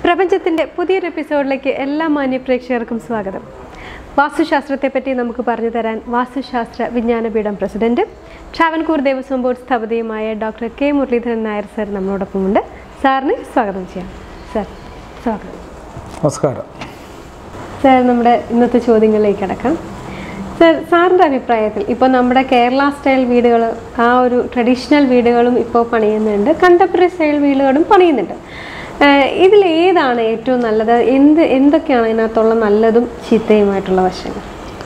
പ്രപഞ്ചത്തിൻ്റെ പുതിയൊരു എപ്പിസോഡിലേക്ക് എല്ലാ മാന്യ പ്രേക്ഷകർക്കും സ്വാഗതം വാസ്തുശാസ്ത്രത്തെപ്പറ്റി നമുക്ക് പറഞ്ഞു തരാൻ വാസ്തുശാസ്ത്ര വിജ്ഞാനപീഠം പ്രസിഡന്റ് ട്രാവൻകൂർ ദേവസ്വം ബോർഡ് സ്ഥപതിയുമായ doctor K Muraleedharan Nair sir നമ്മളോടൊപ്പമുണ്ട് സാറിന് സ്വാഗതം ചെയ്യാം സർ സ്വാഗതം നമസ്കാരം സാർ നമ്മുടെ ഇന്നത്തെ ചോദ്യങ്ങളിലേക്ക് അടക്കാം സാർ സാറിൻ്റെ അഭിപ്രായത്തിൽ ഇപ്പോൾ നമ്മുടെ കേരള സ്റ്റൈൽ വീടുകൾ ആ ഒരു ട്രഡീഷണൽ വീടുകളും ഇപ്പോൾ പണിയുന്നുണ്ട് കണ്ടംപററി സ്റ്റൈൽ വീടുകളും പണിയുന്നുണ്ട് ഇതിൽ ഏതാണ് ഏറ്റവും നല്ലത് എന്ത് എന്തൊക്കെയാണ് ഇതിനകത്തുള്ള നല്ലതും ചീത്തയുമായിട്ടുള്ള വശങ്ങൾ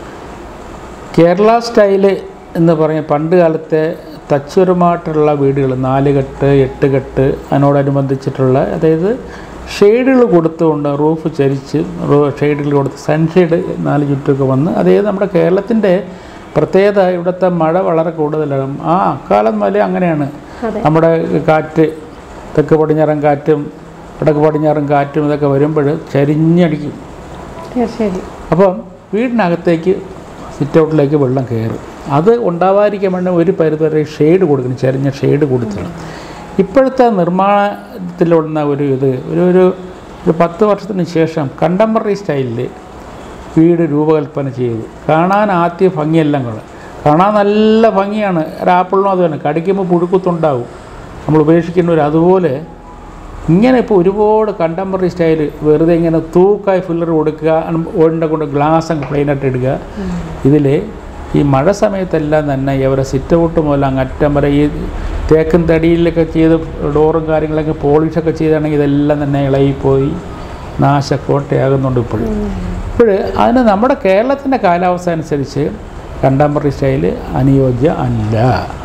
കേരള സ്റ്റൈല് എന്ന് പറഞ്ഞ പണ്ട് കാലത്തെ തച്ചുരമായിട്ടുള്ള വീടുകൾ നാല് കെട്ട് എട്ട് കെട്ട് അതിനോടനുബന്ധിച്ചിട്ടുള്ള അതായത് ഷെയ്ഡുകൾ കൊടുത്തുകൊണ്ട് റൂഫ് ചരിച്ച് ഷെയ്ഡുകൾ കൊടുത്ത് സൺഷെയ്ഡ് നാല് ചുറ്റൊക്കെ വന്ന് അതായത് നമ്മുടെ കേരളത്തിൻ്റെ പ്രത്യേകത ഇവിടുത്തെ മഴ വളരെ കൂടുതലാണ് ആ അക്കാലം വരെ അങ്ങനെയാണ് അതെ. നമ്മുടെ കാറ്റ് തെക്ക് പടിഞ്ഞാറൻ കാറ്റും വടക്ക് പടിഞ്ഞാറൻ കാറ്റും ഇതൊക്കെ വരുമ്പോൾ ചരിഞ്ഞടിക്കും തീർച്ചയായും അപ്പം വീടിനകത്തേക്ക് സിറ്റ് ഔട്ടിലേക്ക് വെള്ളം കയറും അത് ഉണ്ടാവാതിരിക്കാൻ വേണ്ടി ഒരു പരിധിവരെ ഷെയ്ഡ് കൊടുക്കണം ചെറിഞ്ഞ ഷെയ്ഡ് കൊടുക്കണം ഇപ്പോഴത്തെ നിർമ്മാണത്തിലുള്ള ഒരു ഇത് ഒരു ഒരു ഒരു പത്ത് വർഷത്തിന് ശേഷം കണ്ടംപററി സ്റ്റൈലിൽ വീട് രൂപകൽപ്പന ചെയ്തു കാണാൻ ആദ്യ ഭംഗിയെല്ലാം കൂടെ കാണാൻ നല്ല ഭംഗിയാണ് ഒരു ആപ്പിളിനും അത് തന്നെ കടിക്കുമ്പോൾ പുഴുക്കുത്തുണ്ടാവും നമ്മൾ ഉപേക്ഷിക്കുന്നവർ അതുപോലെ ഇങ്ങനെ ഇപ്പോൾ ഒരുപാട് കണ്ടംപററി സ്റ്റൈൽ വെറുതെ ഇങ്ങനെ തൂക്കായി ഫില്ലർ കൊടുക്കുക ഓടിൻ്റെ കൊണ്ട് ഗ്ലാസ് അങ്ങ് പ്ലെയിനായിട്ട് ഇടുക ഇതിൽ ഈ മഴ സമയത്തെല്ലാം തന്നെ ഇവരെ സിറ്റ് ഔട്ട് മുതൽ അങ്ങ് അറ്റം വരെ ഈ തേക്കും തടിയിലൊക്കെ ചെയ്ത് ഡോറും കാര്യങ്ങളൊക്കെ പോളിഷൊക്കെ ചെയ്താണെങ്കിൽ ഇതെല്ലാം തന്നെ ഇളകിപ്പോയി നാശക്കോട്ടയാകുന്നുണ്ട് ഇപ്പോഴും ഇപ്പോൾ അതിന് നമ്മുടെ കേരളത്തിൻ്റെ കാലാവസ്ഥ അനുസരിച്ച് കണ്ടംപററി സ്റ്റൈൽ അനുയോജ്യ അല്ല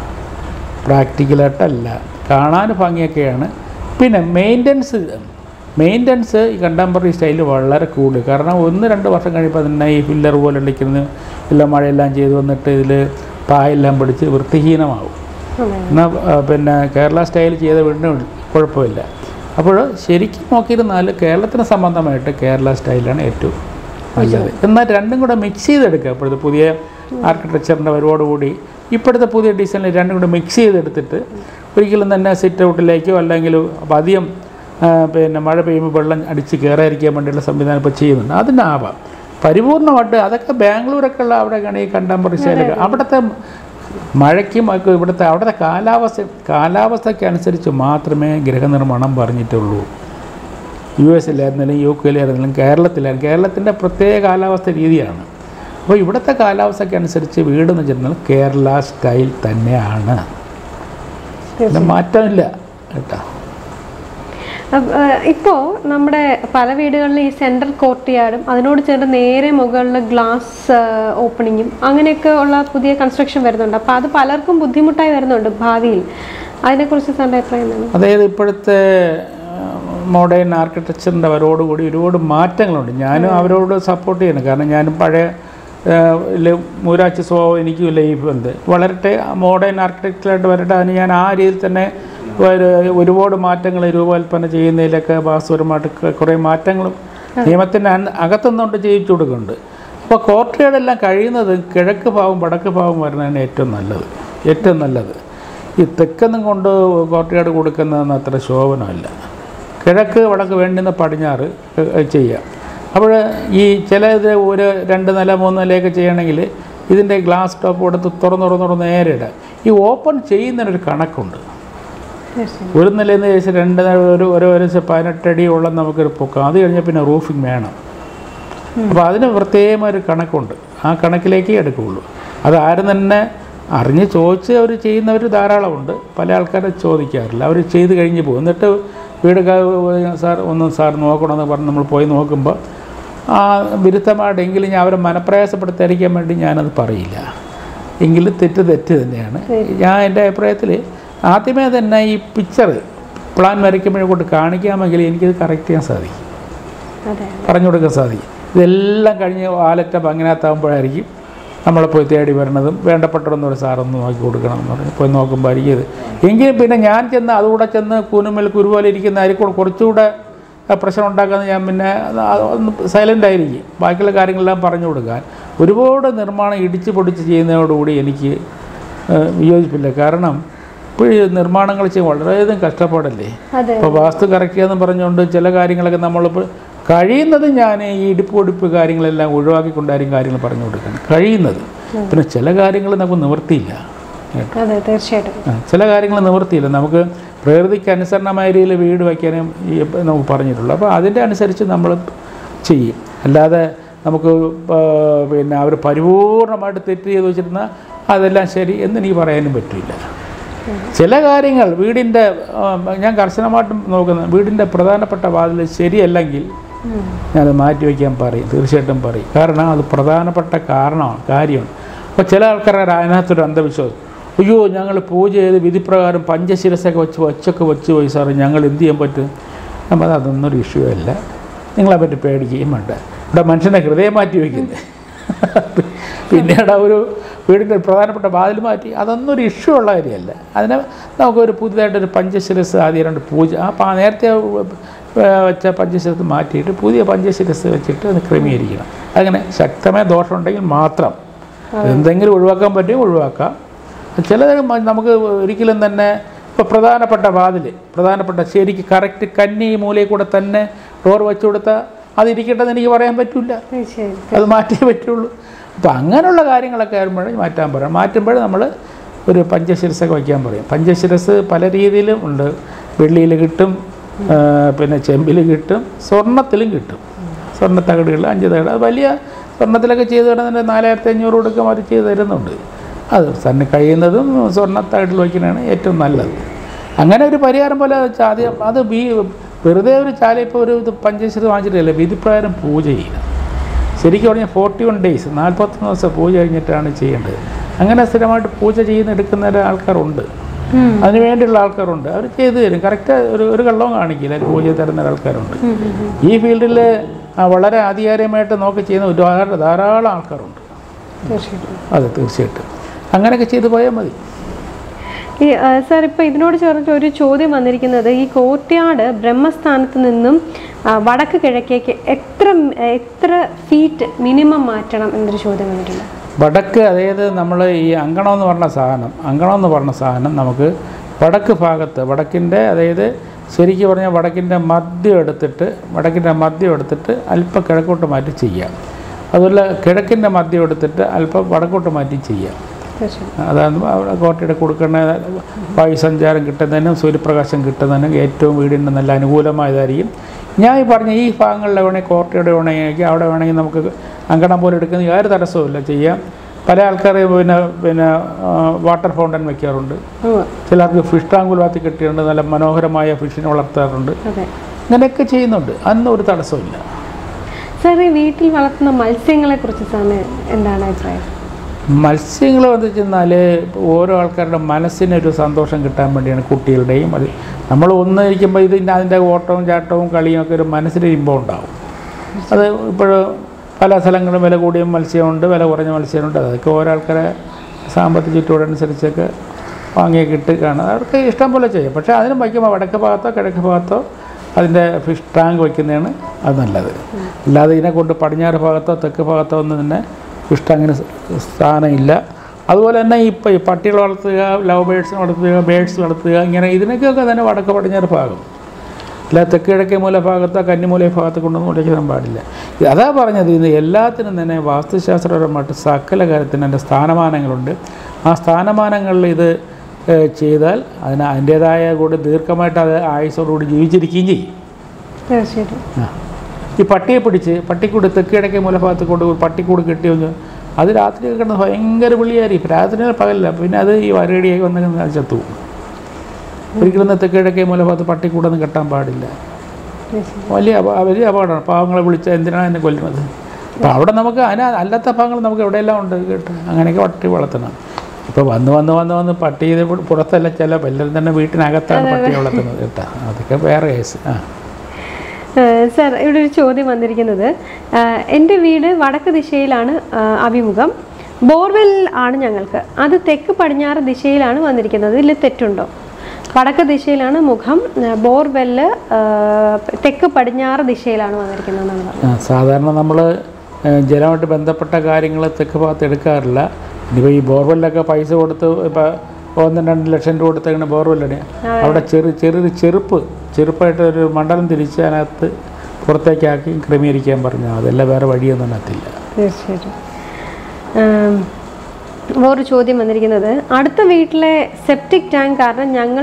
പ്രാക്ടിക്കലായിട്ടല്ല കാണാൻ ഭംഗിയൊക്കെയാണ് പിന്നെ മെയിൻ്റനൻസ് മെയിൻ്റനൻസ് ഈ കണ്ടംപററി സ്റ്റൈൽ വളരെ കൂടുതൽ കാരണം ഒന്ന് രണ്ട് വർഷം കഴിയുമ്പോൾ തന്നെ ഈ ഫില്ലർ പോലെ ഇരിക്കുന്നത് എല്ലാം മഴയെല്ലാം ചെയ്ത് വന്നിട്ട് ഇതിൽ പായെല്ലാം പിടിച്ച് വൃത്തിഹീനമാവും അതെ എന്നാൽ ആ, പിന്നെ കേരള സ്റ്റൈൽ ചെയ്ത വീടിന് കുഴപ്പമില്ല അപ്പോൾ ശരിക്കും നോക്കിയിരുന്നാൽ കേരളത്തിന് സംബന്ധമായിട്ട് കേരള സ്റ്റൈലാണ് ഏറ്റവും നല്ലത് എന്നാൽ രണ്ടും കൂടെ മിക്സ് ചെയ്തെടുക്കുക ഇപ്പോഴത്തെ പുതിയ ആർക്കിടെക്ചറിൻ്റെ വരവോടുകൂടി ഇപ്പോഴത്തെ പുതിയ ഡിസൈനിൽ രണ്ടും കൂടെ മിക്സ് ചെയ്തെടുത്തിട്ട് ഒരിക്കലും തന്നെ സിറ്റ് ഔട്ടിലേക്കോ അല്ലെങ്കിൽ അപ്പം അധികം ആ, പിന്നെ മഴ പെയ്യുമ്പോൾ വെള്ളം അടിച്ച് കയറാതിരിക്കാൻ വേണ്ടിയുള്ള സംവിധാനം ഇപ്പോൾ ചെയ്യുന്നുണ്ട് അതിനാവാം പരിപൂർണമായിട്ട് അതൊക്കെ ബാംഗ്ലൂരൊക്കെ ഉള്ള അവിടെയൊക്കെയാണ് ഈ കണ്ടംപററി സ്റ്റൈലൊക്കെ അവിടുത്തെ മഴയ്ക്കും ഒക്കെ ഇവിടുത്തെ അവിടുത്തെ കാലാവസ്ഥ കാലാവസ്ഥയ്ക്ക് അനുസരിച്ച് മാത്രമേ ഗൃഹനിർമ്മാണം പറഞ്ഞിട്ടുള്ളൂ യു എസിലായിരുന്നാലും യു കെയിലായിരുന്നാലും കേരളത്തിലായിരുന്നു കേരളത്തിൻ്റെ പ്രത്യേക കാലാവസ്ഥ രീതിയാണ് അപ്പോൾ ഇവിടുത്തെ കാലാവസ്ഥയ്ക്ക് അനുസരിച്ച് വീട് എന്ന് വെച്ചിരുന്നാൽ കേരള സ്റ്റൈൽ തന്നെയാണ് പിന്നെ മാറ്റമില്ല കേട്ടോ ഇപ്പോൾ നമ്മുടെ പല വീടുകളിലും ഈ സെൻട്രൽ കോർട്ട്യാർഡും അതിനോട് ചേർന്ന് നേരെ മുകളിൽ ഗ്ലാസ് ഓപ്പണിങ്ങും അങ്ങനെയൊക്കെ ഉള്ള പുതിയ കൺസ്ട്രക്ഷൻ വരുന്നുണ്ട് അപ്പോൾ അത് പലർക്കും ബുദ്ധിമുട്ടായി വരുന്നുണ്ട് ഭാവിയിൽ അതിനെക്കുറിച്ച് സാറിൻ്റെ അഭിപ്രായം എന്താണ് അതായത് ഇപ്പോഴത്തെ മോഡേൺ ആർക്കിടെക്ചറിൻ്റെ വരോടുകൂടി ഒരുപാട് മാറ്റങ്ങളുണ്ട് ഞാനും അവരോട് സപ്പോർട്ട് ചെയ്യണം കാരണം ഞാനും പഴയ ആ, ല് മൂരാച്ചി സ്വഭാവം എനിക്കും ലൈഫ് ഉണ്ട് വളരട്ടെ മോഡേൺ ആർക്കിടെക്ചറായിട്ട് വരട്ടെ അതിന് ഞാൻ ആ രീതിയിൽ തന്നെ ഒരു- ഒരുപാട് മാറ്റങ്ങൾ രൂപകൽപ്പന ചെയ്യുന്നതിലൊക്കെ വാസ്തുപരമായിട്ട് ക- കുറേ മാറ്റങ്ങളും നിയമത്തിൻ്റെ അൻ- അകത്തുനിന്നുകൊണ്ട് ചെയ്യിച്ചു കൊടുക്കുന്നുണ്ട് അപ്പോൾ കോർട്ടേഡെല്ലാം കഴിയുന്നത് കിഴക്ക് ഭാഗം വടക്ക് ഭാഗം വരുന്നതാണ് ഏറ്റവും നല്ലത് ഏറ്റവും നല്ലത് ഈ തെക്കൊന്നും കൊണ്ട് കോർട്ടയാട് കൊടുക്കുന്നതെന്ന് അത്ര ശോഭനമല്ല കിഴക്ക് വടക്ക് വേണ്ടുന്ന പടിഞ്ഞാറ് ഏഹ് ചെയ്യാം അപ്പോൾ ഈ ചില ഇത് ഒരു രണ്ട് നില മൂന്ന് നിലയൊക്കെ ചെയ്യണമെങ്കിൽ ഇതിൻ്റെ ഗ്ലാസ് ടോപ്പ് കൊടുത്ത് തുറന്ന് തുറന്ന് തുറന്ന് നേരെ ഇടാം ഈ ഓപ്പൺ ചെയ്യുന്നതിനൊരു കണക്കുണ്ട് തീർച്ചയായും ഒരു നിലയിൽ നിന്ന് ഏകദേശം രണ്ട് നില ഒരു ഒരു ഒരു പതിനെട്ടടി ഉള്ള നമുക്കൊരു പൊക്കം അത് കഴിഞ്ഞാൽ പിന്നെ റൂഫിങ് വേണം അപ്പോൾ അതിന് പ്രത്യേകമായ ഒരു കണക്കുണ്ട് ആ കണക്കിലേക്കേ എടുക്കുകയുള്ളൂ അത് ആരും തന്നെ അറിഞ്ഞ് ചോദിച്ച് അവർ ചെയ്യുന്നവർ ധാരാളമുണ്ട് പല ആൾക്കാരും ചോദിക്കാറില്ല അവർ ചെയ്ത് കഴിഞ്ഞ് പോകും എന്നിട്ട് വീട് ക- സാർ ഒന്ന് സാർ നോക്കണമെന്ന് പറഞ്ഞ് നമ്മൾ പോയി നോക്കുമ്പോൾ ആ വിരുദ്ധമായിട്ട് എങ്കിലും ഞാൻ അവരെ മനപ്രയാസപ്പെടുത്താതിരിക്കാൻ വേണ്ടി ഞാനത് പറയില്ല എങ്കിലും തെറ്റ് തെറ്റ് തന്നെയാണ് ഞാൻ എൻ്റെ അഭിപ്രായത്തിൽ ആദ്യമേ തന്നെ ഈ പിക്ചർ പ്ലാൻ വരയ്ക്കുമ്പോഴേ കൊണ്ട് കാണിക്കാമെങ്കിൽ എനിക്കിത് കറക്റ്റ് ചെയ്യാൻ സാധിക്കും അതെ പറഞ്ഞു കൊടുക്കാൻ സാധിക്കും ഇതെല്ലാം കഴിഞ്ഞ് വാലറ്റം അങ്ങനത്താകുമ്പോഴായിരിക്കും നമ്മളെ പോയി തേടി വരണതും വേണ്ടപ്പെട്ടതെന്നൊരു സാറൊന്ന് നോക്കി കൊടുക്കണം എന്ന് പറഞ്ഞ് പോയി നോക്കുമ്പോൾ ആയിരിക്കും ഇത് എങ്കിലും പിന്നെ ഞാൻ ചെന്ന് അതുകൂടെ ചെന്ന് കൂനുമേൽ കുരുപോലെ ഇരിക്കുന്ന ആയിരിക്കും കുറച്ചുകൂടെ ആ, പ്രശ്നം ഉണ്ടാക്കാന്ന് ഞാൻ പിന്നെ അത് അത് ഒന്ന് സൈലൻ്റ് ആയിരിക്കും ബാക്കിയുള്ള കാര്യങ്ങളെല്ലാം പറഞ്ഞു കൊടുക്കാൻ ഒരുപാട് നിർമ്മാണം ഇടിച്ച് പൊടിച്ച് ചെയ്യുന്നതോടുകൂടി എനിക്ക് ഏഹ്, വിയോജിപ്പില്ല കാരണം ഇപ്പോൾ ഈ നിർമ്മാണങ്ങൾ ചെയ്യും വളരെയധികം കഷ്ടപ്പാടല്ലേ അതെ ഇപ്പോൾ വാസ്തു കറക്റ്റ് എന്ന് പറഞ്ഞുകൊണ്ട് ചില കാര്യങ്ങളൊക്കെ നമ്മളിപ്പോൾ കഴിയുന്നത് ഞാൻ ഈ ഇടിപ്പ് ഒടിപ്പ് കാര്യങ്ങളെല്ലാം ഒഴിവാക്കിക്കൊണ്ടായിരിക്കും കാര്യങ്ങൾ പറഞ്ഞു കൊടുക്കണം കഴിയുന്നത് പിന്നെ ചില കാര്യങ്ങൾ നമുക്ക് നിവൃത്തിയില്ല അതെ തീർച്ചയായിട്ടും ആ, ചില കാര്യങ്ങൾ നിവൃത്തിയില്ല നമുക്ക് പ്രകൃതിക്ക് അനുസരണമായ രീതിയിൽ വീട് വയ്ക്കാനും ഈ ഇപ്പം നമുക്ക് പറഞ്ഞിട്ടുള്ളൂ അപ്പോൾ അതിൻ്റെ അനുസരിച്ച് നമ്മൾ ചെയ്യും അല്ലാതെ നമുക്ക് ആ, പിന്നെ അവർ പരിപൂർണമായിട്ട് തെറ്റ് ചെയ്ത് വെച്ചിരുന്നാൽ അതെല്ലാം ശരി എന്ന് എനിക്ക് പറയാനും പറ്റില്ല ചില കാര്യങ്ങൾ വീടിൻ്റെ ആ, ഞാൻ കർശനമായിട്ടും നോക്കുന്നത് വീടിൻ്റെ പ്രധാനപ്പെട്ട വാതിൽ ശരിയല്ലെങ്കിൽ ഉം. ഞാനത് മാറ്റി വയ്ക്കാൻ പറയും തീർച്ചയായിട്ടും പറയും കാരണം അത് പ്രധാനപ്പെട്ട കാരണമാണ് കാര്യമാണ് അപ്പോൾ ചില ആൾക്കാരുടെ അതിനകത്തൊരു അന്ധവിശ്വാസം അയ്യോ ഞങ്ങൾ പൂജ ചെയ്ത് വിധിപ്രകാരം പഞ്ചശിരസൊക്കെ വെച്ച് വച്ചൊക്കെ വെച്ച് പോയി സാറ് ഞങ്ങൾ എന്ത് ചെയ്യാൻ പറ്റും നമ്മൾ അതൊന്നും ഒരു ഇഷ്യൂ അല്ല നിങ്ങളെ പറ്റി പേടിക്കുകയും വേണ്ട ഇവിടെ മനുഷ്യനെ ഹൃദയം മാറ്റി വയ്ക്കുന്നത് പിന്നീട് ആ ഒരു വീടിൻ്റെ പ്രധാനപ്പെട്ട വാതിൽ മാറ്റി അതൊന്നും ഒരു ഇഷ്യൂ ഉള്ള കാര്യമല്ല അതിനെ നമുക്കൊരു പുതിയതായിട്ടൊരു പഞ്ചശിരസ് ആദ്യം രണ്ട് പൂജ ആ പാ- നേരത്തെ ഏഹ് വെച്ച പഞ്ചശിരസ് മാറ്റിയിട്ട് പുതിയ പഞ്ചശിരസ് വെച്ചിട്ട് അത് ക്രമീകരിക്കണം അങ്ങനെ ശക്തമായ ദോഷമുണ്ടെങ്കിൽ മാത്രം എന്തെങ്കിലും ഒഴിവാക്കാൻ പറ്റുമെങ്കിൽ ഒഴിവാക്കാം ചിലത് മ- നമുക്ക് ഒരിക്കലും തന്നെ ഇപ്പോൾ പ്രധാനപ്പെട്ട വാതിൽ പ്രധാനപ്പെട്ട ശരിക്ക് കറക്റ്റ് കന്നി മൂലയിൽ കൂടെ തന്നെ ഡോർ വെച്ച് കൊടുത്താൽ അതിരിക്കട്ടെന്ന് എനിക്ക് പറയാൻ പറ്റില്ല തീർച്ചയായും അത് മാറ്റിയേ പറ്റുള്ളൂ അപ്പോൾ അങ്ങനെയുള്ള കാര്യങ്ങളൊക്കെ ആകുമ്പോഴേ മാറ്റാൻ പറയും മാറ്റുമ്പോൾ നമ്മൾ ഒരു പഞ്ചശിരസൊക്കെ വയ്ക്കാൻ പറയും പഞ്ചശിരസ് പല രീതിയിലും ഉണ്ട് വെള്ളിയിൽ കിട്ടും ആ, പിന്നെ ചെമ്പിൽ കിട്ടും സ്വർണ്ണത്തിലും കിട്ടും സ്വർണ്ണത്തകടുകൾ അഞ്ച് തകട് അത് വലിയ സ്വർണ്ണത്തിലൊക്കെ ചെയ്ത് തരുന്നതിൻ്റെ നാലായിരത്തി അഞ്ഞൂറ് കൊടുക്കും അവർ ചെയ്ത് തരുന്നുണ്ട് അത് തന്നെ കഴിയുന്നതും സ്വർണ്ണത്തകടിൽ വയ്ക്കുന്നതാണ് ഏറ്റവും നല്ലത് അങ്ങനെ ഒരു പരിഹാരം പോലെ വെച്ചാൽ ആദ്യം അത് വീ വെറുതെ ഒരു ചാല ഇപ്പോൾ ഒരു ഇത് പഞ്ചശിരസ് വാങ്ങിച്ചിട്ടില്ല വിധിപ്രകാരം പൂജ ചെയ്യണം ശരിക്കും പറഞ്ഞാൽ ഫോർട്ടി വൺ ഡേയ്സ് നാൽപ്പത്തൊന്ന് ദിവസം പൂജ കഴിഞ്ഞിട്ടാണ് ചെയ്യേണ്ടത് അങ്ങനെ സ്ഥിരമായിട്ട് പൂജ ചെയ്യുന്ന എടുക്കുന്ന ആൾക്കാരുണ്ട് ഉം. അതിന് വേണ്ടിയുള്ള ആൾക്കാരുണ്ട് അവർ ചെയ്തു തരും കറക്റ്റ് ഒരു ഒരു കള്ളവും കാണിക്കില്ല പൂജ തരുന്ന ആൾക്കാരുണ്ട് ഉം, ഉം, ഉം. ഈ ഫീൽഡിൽ വളരെ ആധികാരികമായിട്ട് നോക്കി ചെയ്യുന്ന ഒരുപാട് ധാരാളം ആൾക്കാരുണ്ട് തീർച്ചയായിട്ടും അതെ തീർച്ചയായിട്ടും അങ്ങനെയൊക്കെ ചെയ്തു പോയാൽ മതി ഈ ആ, സാർ ഇപ്പൊ ഇതിനോട് ചേർന്നിട്ട് ഒരു ചോദ്യം വന്നിരിക്കുന്നത് ഈ കോട്ട്യാട് ബ്രഹ്മസ്ഥാനത്ത് നിന്നും ആ, വടക്ക് കിഴക്കേക്ക് എത്ര എത്ര ഫീറ്റ് മിനിമം മാറ്റണം എന്നൊരു ചോദ്യം വന്നിട്ടുണ്ട് വടക്ക് അതായത് നമ്മൾ ഈ അങ്കണം എന്ന് പറഞ്ഞ സാധനം അങ്കണം എന്ന് പറഞ്ഞ സാധനം നമുക്ക് വടക്ക് ഭാഗത്ത് വടക്കിൻ്റെ അതായത് ശരിക്കും പറഞ്ഞാൽ വടക്കിൻ്റെ മദ്യം എടുത്തിട്ട് വടക്കിൻ്റെ മദ്യം എടുത്തിട്ട് അല്പം കിഴക്കോട്ട് മാറ്റി ചെയ്യാം അതുപോലെ കിഴക്കിൻ്റെ മദ്യം എടുത്തിട്ട് അല്പം വടക്കോട്ട് മാറ്റി ചെയ്യാം തീർച്ചയായിട്ടും അതാണ് അവിടെ കോട്ടയുടെ കൊടുക്കുന്ന വായുസഞ്ചാരം കിട്ടുന്നതിനും സൂര്യപ്രകാശം കിട്ടുന്നതിനും ഏറ്റവും വീടിന് നല്ല അനുകൂലമായതായിരിക്കും ഞാൻ ഈ പറഞ്ഞ ഈ ഭാഗങ്ങളിൽ വേണമെങ്കിൽ കോട്ടയുടെ വേണമെങ്കിൽ അവിടെ വേണമെങ്കിൽ നമുക്ക് അങ്കണം പോലെ എടുക്കുന്ന യാതൊരു തടസ്സവുമില്ല ചെയ്യാം പല ആൾക്കാർ പിന്നെ പിന്നെ ആ, വാട്ടർ ഫൗണ്ടൻ വയ്ക്കാറുണ്ട് ഉവ്വ്. ചിലർക്ക് ഫിഷ് ടാങ്ക് വളർത്തി കെട്ടിയിട്ടുണ്ട് നല്ല മനോഹരമായ ഫിഷിനെ വളർത്താറുണ്ട് അതെ ഇങ്ങനെയൊക്കെ ചെയ്യുന്നുണ്ട് അതൊന്നും ഒരു തടസ്സമില്ല സാർ ഈ വീട്ടിൽ വളർത്തുന്ന മത്സ്യങ്ങളെ കുറിച്ച് സാറിന് എന്താണ് അഭിപ്രായം മത്സ്യങ്ങൾ എന്ന് വെച്ചെന്നാൽ ഓരോ ആൾക്കാരുടെ മനസ്സിനൊരു സന്തോഷം കിട്ടാൻ വേണ്ടിയാണ് കുട്ടികളുടെയും അത് നമ്മൾ ഒന്നിരിക്കുമ്പോൾ ഇതിൻ്റെ അതിൻ്റെ ഓട്ടവും ചാട്ടവും കളിയും ഒക്കെ ഒരു മനസ്സിലൊരു ഇമ്പം ഉണ്ടാവും അത് ഇപ്പോൾ പല സ്ഥലങ്ങളും വില കൂടിയ മത്സ്യമുണ്ട് വില കുറഞ്ഞ മത്സ്യമുണ്ട് അതൊക്കെ ഓരോ ആൾക്കാരെ സാമ്പത്തിക ചുറ്റുപാടനുസരിച്ചൊക്കെ വാങ്ങിയൊക്കെ ഇട്ട് കാണും അവർക്ക് ഇഷ്ടം പോലെ ചെയ്യും പക്ഷേ അതിന് വയ്ക്കുമ്പോൾ വടക്ക് ഭാഗത്തോ കിഴക്ക് ഭാഗത്തോ അതിൻ്റെ ഫിഷ് ടാങ്ക് വയ്ക്കുന്നതാണ് അത് നല്ലത് അല്ലാതെ ഇതിനെ കൊണ്ട് പടിഞ്ഞാറ് ഭാഗത്തോ തെക്ക് ഭാഗത്തോ ഒന്നും തന്നെ ഫിഷ് ടാങ്കിന് സ്ഥാനമില്ല അതുപോലെ തന്നെ ഇപ്പോൾ ഈ പട്ടികൾ വളർത്തുക ലവ് ബേഡ്സിനെ വളർത്തുക ബേഡ്സ് വളർത്തുക ഇങ്ങനെ ഇതിനൊക്കെയൊക്കെ തന്നെ വടക്ക് പടിഞ്ഞാറ് ഭാഗം അല്ല തെക്ക് കിഴക്കേ മൂല ഭാഗത്തോ കന്നിമൂല ഭാഗത്ത് കൊണ്ടൊന്നും ഉടയ്ക്കാൻ പാടില്ല ഇത് അതാ പറഞ്ഞത് ഇത് എല്ലാത്തിനും തന്നെ വാസ്തുശാസ്ത്രപരമായിട്ട് സകല കാര്യത്തിന് അതിൻ്റെ സ്ഥാനമാനങ്ങളുണ്ട് ആ സ്ഥാനമാനങ്ങളിൽ ഇത് ഏഹ്, ചെയ്താൽ അതിന് അതിൻ്റേതായ കൂടി ദീർഘമായിട്ട് അത് ആയുസോടുകൂടി ജീവിച്ചിരിക്കുകയും ചെയ്യും തീർച്ചയായിട്ടും ആ. ഈ പട്ടിയെ പിടിച്ച് പട്ടിക്കൂട് തെക്ക് കിഴക്കേ മൂലഭാഗത്ത് കൊണ്ട് പട്ടിക്കൂട് കെട്ടി വന്ന് അത് രാത്രി കിടന്ന് ഭയങ്കര വിളിയായിരിക്കും രാത്രി പകലില്ല പിന്നെ അത് ഈ വരടിയായി വന്ന് ചത്തു പോകും. ഒരിക്കലും തെക്ക് കിഴക്കേ മൂലഭാഗത്ത് പട്ടിക്കൂടൊന്നും കെട്ടാൻ പാടില്ല തീർച്ചയായിട്ടും വലിയ അപ വലിയ അപകടമാണ് പാവങ്ങളെ വിളിച്ചാൽ എന്തിനാണ് എന്നെ കൊല്ലുന്നത് അപ്പോൾ അവിടെ നമുക്ക് അതിന് അല്ലാത്ത പാവങ്ങൾ നമുക്ക് എവിടെയെല്ലാം ഉണ്ട് കേട്ടോ അങ്ങനെയൊക്കെ പട്ടി വളർത്തണം ഇപ്പോൾ വന്ന് വന്ന് വന്ന് വന്ന് പട്ടി ഇത് പു- പുറത്തല്ല ചില എല്ലാവരും തന്നെ വീട്ടിനകത്താണ് പട്ടി വളർത്തുന്നത് കേട്ടോ അതൊക്കെ വേറെ കേസ് ആ ഏഹ് സാർ ഇവിടെ ഒരു ചോദ്യം വന്നിരിക്കുന്നത് ഏഹ് എൻ്റെ വീട് വടക്ക് ദിശയിലാണ് ഏഹ് അഭിമുഖം ബോർവെൽ ആണ് ഞങ്ങൾക്ക് അത് തെക്ക് പടിഞ്ഞാറ് ദിശയിലാണ് വന്നിരിക്കുന്നത് ഇതിൽ തെറ്റുണ്ടോ വടക്ക് ദിശയിലാണ് മുഖം ഏഹ് ബോർവെല്ല് ഏഹ് തെക്ക് പടിഞ്ഞാറ് ദിശയിലാണ് വന്നിരിക്കുന്നത് എന്നാണ് പറഞ്ഞത് ആ, സാധാരണ നമ്മൾ ജലമായിട്ട് ബന്ധപ്പെട്ട കാര്യങ്ങൾ തെക്ക് ഭാഗത്ത് എടുക്കാറില്ല ഇനിയിപ്പോൾ ഈ ബോർവെല്ലൊക്കെ പൈസ കൊടുത്ത് ഇപ്പോൾ ഒന്നും രണ്ട് ലക്ഷം രൂപ കൊടുത്തേക്കണ ബോർവെല്ലടി അവിടെ ചെറു ചെറിയൊരു ചെറുപ്പ് ചെറുപ്പായിട്ട് ഒരു മണ്ഡലം തിരിച്ച് അതിനകത്ത് പുറത്തേക്കാക്കി ക്രമീകരിക്കാൻ പറഞ്ഞു അതെല്ലാം വേറെ വഴിയൊന്നും അതിനകത്തില്ല തീർച്ചയായിട്ടും ആം, വേറൊരു ചോദ്യം വന്നിരിക്കുന്നത് അടുത്ത വീട്ടിലെ സെപ്റ്റിക് ടാങ്ക് കാരണം ഞങ്ങൾ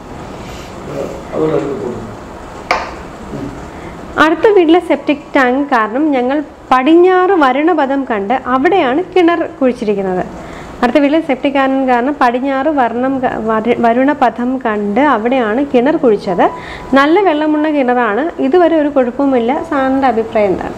അടുത്ത വീട്ടിലെ സെപ്റ്റിക് ടാങ്ക് കാരണം ഞങ്ങൾ പടിഞ്ഞാറ് വരുണപഥം കണ്ട് അവിടെയാണ് കിണർ കുഴിച്ചിരിക്കുന്നത് അടുത്ത വീട്ടിലെ സെപ്റ്റിക് ടാങ്ക് കാരണം പടിഞ്ഞാറ് വർണ്ണം ക- വര- വരുണപഥം കണ്ട് അവിടെയാണ് കിണർ കുഴിച്ചത് നല്ല വെള്ളമുള്ള കിണറാണ് ഇതുവരെ ഒരു കുഴപ്പവുമില്ല സാറിൻ്റെ അഭിപ്രായം എന്താണ്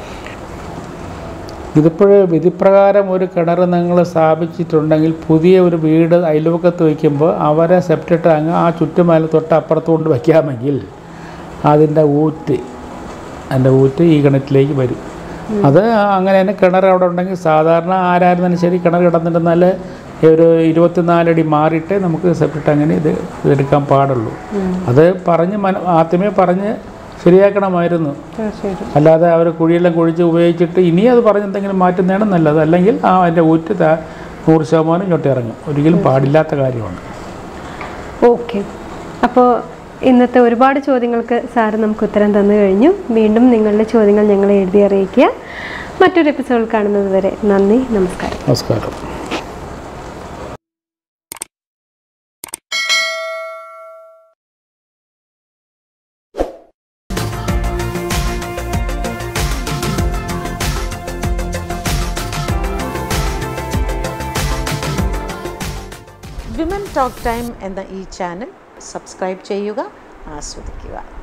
ഇതിപ്പോൾ വിധിപ്രകാരം ഒരു കിണർ നിങ്ങൾ സ്ഥാപിച്ചിട്ടുണ്ടെങ്കിൽ പുതിയ ഒരു വീട് അയൽവക്കത്ത് വയ്ക്കുമ്പോൾ അവരെ സെപ്റ്റ് ടാങ്ക് ആ ചുറ്റുമല തൊട്ട് അപ്പുറത്ത് കൊണ്ട് വയ്ക്കാമെങ്കിൽ അതിൻ്റെ ഊറ്റ് അതിൻ്റെ ഊറ്റ് ഈ കിണറ്റിലേക്ക് വരും അത് അങ്ങനെ തന്നെ കിണർ അവിടെ ഉണ്ടെങ്കിൽ സാധാരണ ആരായിരുന്നാലും ശരി കിണർ കിടന്നിരുന്നാൽ ഒരു ഇരുപത്തിനാലടി മാറിയിട്ടേ നമുക്ക് സെപ്റ്റ് ടാങ്കിന് ഇത് ഇതെടുക്കാൻ പാടുള്ളൂ അത് പറഞ്ഞ് മന ആദ്യമേ പറഞ്ഞ് ശരിയാക്കണമായിരുന്നു തീർച്ചയായിട്ടും അല്ലാതെ അവർ കുഴിയെല്ലാം കുഴിച്ച് ഉപയോഗിച്ചിട്ട് ഇനി അത് പറഞ്ഞ് എന്തെങ്കിലും മാറ്റുന്നതാണ് നല്ലത് അല്ലെങ്കിൽ ആ അതിൻ്റെ ഊറ്റ് ത- നൂറ് ശതമാനം ഇങ്ങോട്ട് ഇറങ്ങും ഒരിക്കലും പാടില്ലാത്ത കാര്യമാണ് ഓക്കെ അപ്പോൾ ഇന്നത്തെ ഒരുപാട് ചോദ്യങ്ങൾക്ക് സാറ് നമുക്ക് ഉത്തരം തന്നു കഴിഞ്ഞു വീണ്ടും നിങ്ങളുടെ ചോദ്യങ്ങൾ ഞങ്ങളെ എഴുതി അറിയിക്കുക മറ്റൊരു എപ്പിസോഡ് കാണുന്നത് വരെ നന്ദി നമസ്കാരം നമസ്കാരം വിമൻ ടോക്ക് ടൈം എന്ന ഈ ചാനൽ സബ്സ്ക്രൈബ് ചെയ്യുക ആസ്വദിക്കുക